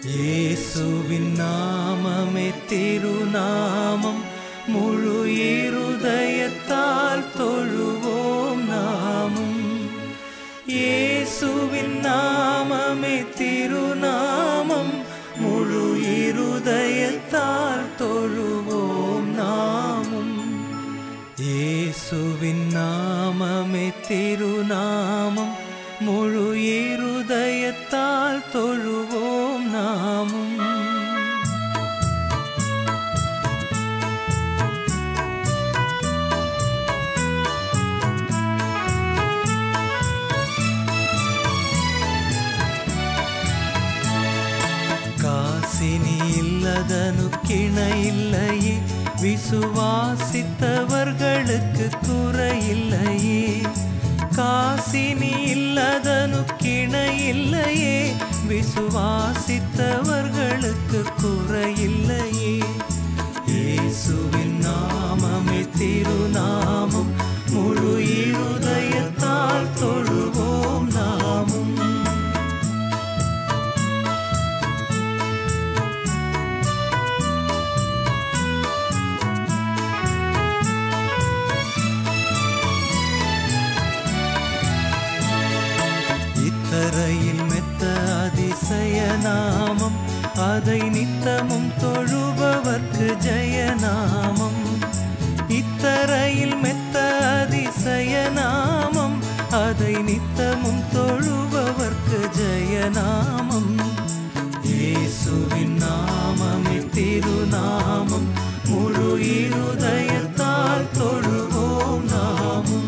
இயேசுவின் நாமமே திருநாமம் முழு இருதயத்தால் தொழுவோம் நாமும் இயேசுவின் நாமமே திருநாமம் முழு இருதயத்தால் தொழுவோம் நாமும் இயேசுவின் நாமமே திருநாமம் முழு இருதயத்தால் தொழுவோம் நாமும் ಕಾಸಿನಿ ಇಲ್ಲದನು ಕಿಣ இல்லையே விசுவாசித்தவர்களுக்கு குறையில்லையே காசினி இல்லதனு கிண இல்லையே விசுவாசித்தவர்களுக்கு குறையில்லையே இயேசுவின் நாமமே திருநாமம் முழு இருதயத்தால் தொழுவோம் நாமும் இத்தரையில் மெத்த அதிசய நாமம் அதை நித்தமும் தொழுபவர்க்கு ஜெயநாமம் இத்தரையில் மெத்த அதிசய நாமம் அதை நித்தமும் தொழுபவர்க்கு ஜெயநாமம் இயேசுவின் நாமமே திருநாமம் முழு இருதயத்தால் தொழுவோம் நாமும்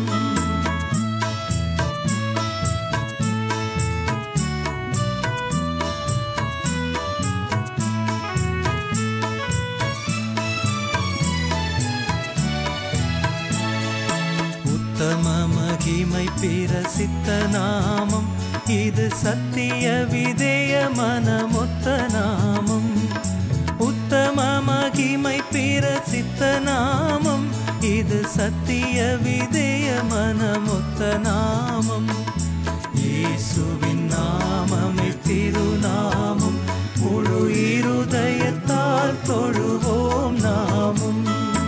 உத்தம மகிமை பிரசித்த நாமம் இது சத்திய விதேய மனமொத்த நாமம் உத்தம மகிமை பிரசித்த நாமம் இது சத்திய விதேய மனமொத்த நாமம் இயேசுவின் நாமமே திருநாமம் முழு இருதயத்தால் தொழுவோம் நாமும்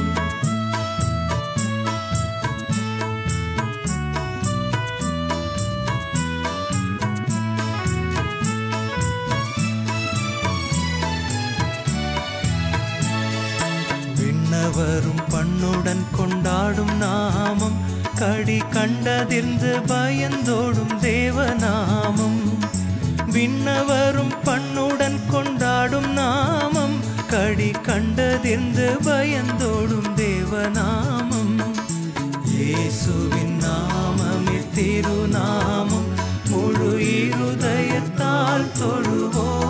விண்ணவரும் பண்ணுடன் கொண்டாடும் நாமம் கடி கண்டதிர்ந்து பயந்தோடும் தேவநாமம் விண்ணவரும் பண்ணுடன் கொண்டாடும் நாமம் கடி கண்டதிர்ந்து பயந்தோடும் தேவநாமம் இயேசுவின் நாமமே திருநாமம் முழு இருதயத்தால் தொழுவோம்